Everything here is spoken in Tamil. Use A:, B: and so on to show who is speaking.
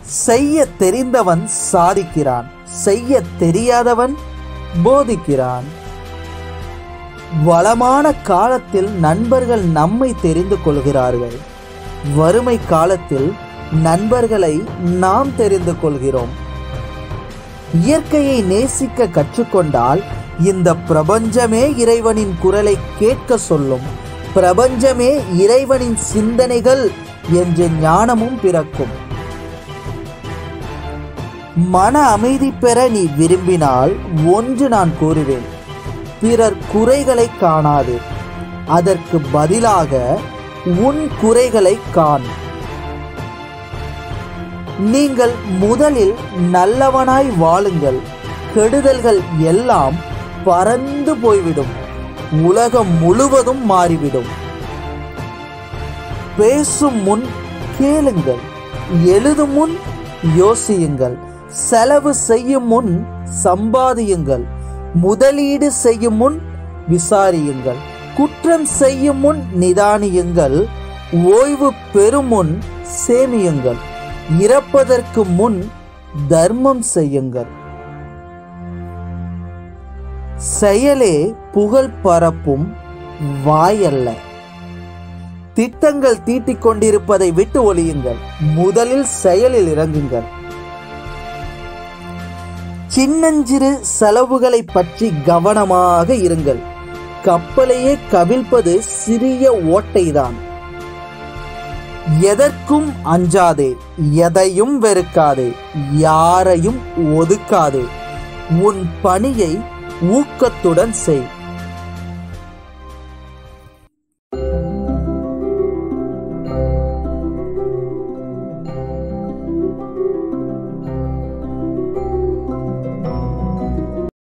A: செய்ய தெரிந்தவன் சாதிக்கிறான் செய்ய தெரியாதவன் போதிக்கிறான் வளமான காலத்தில் நண்பர்கள் நம்மை தெரிந்து கொள்கிறார்கள் வறுமை காலத்தில் நண்பர்களை நாம் தெரிந்து கொள்கிறோம் இயற்கையை நேசிக்க கற்றுக்கொண்டால் இந்த பிரபஞ்சமே இறைவனின் குரலை கேட்க சொல்லும் பிரபஞ்சமே இறைவனின் சிந்தனைகள் என்ற ஞானமும் பிறக்கும் மன அமைதி பெற நீ விரும்பினால் ஒன்று நான் கூறுவேன் பிறர் குறைகளை காணாது அதற்கு பதிலாக உன் குறைகளை காண் நீங்கள் முதலில் நல்லவனாய் வாழுங்கள் கெடுதல்கள் எல்லாம் பறந்து போய்விடும் உலகம் முழுவதும் மாறிவிடும் பேசும் முன் கேளுங்கள் எழுதும் முன் யோசியுங்கள் செலவு செய்யும் முன் சம்பாதியுங்கள் முதலீடு செய்யும் முன் விசாரியுங்கள் குற்றம் செய்யும் முன் நிதானியுங்கள் ஓய்வு பெறும் முன் சேமியுங்கள் இறப்பதற்கு முன் தர்மம் செய்யுங்கள் செயலே புகழ் பரப்பும் வாயல்ல திட்டங்கள் தீட்டிக் கொண்டிருப்பதை விட்டு ஒழியுங்கள் முதலில் செயலில் இறங்குங்கள் சின்னஞ்சிறு செலவுகளை பற்றி கவனமாக இருங்கள் கப்பலையே கவிழ்ப்பது சிறிய ஓட்டைதான் எதற்கும் அஞ்சாதே எதையும் வெறுக்காதே யாரையும் ஒதுக்காதே உன் பணியை ஊக்கத்துடன் செய்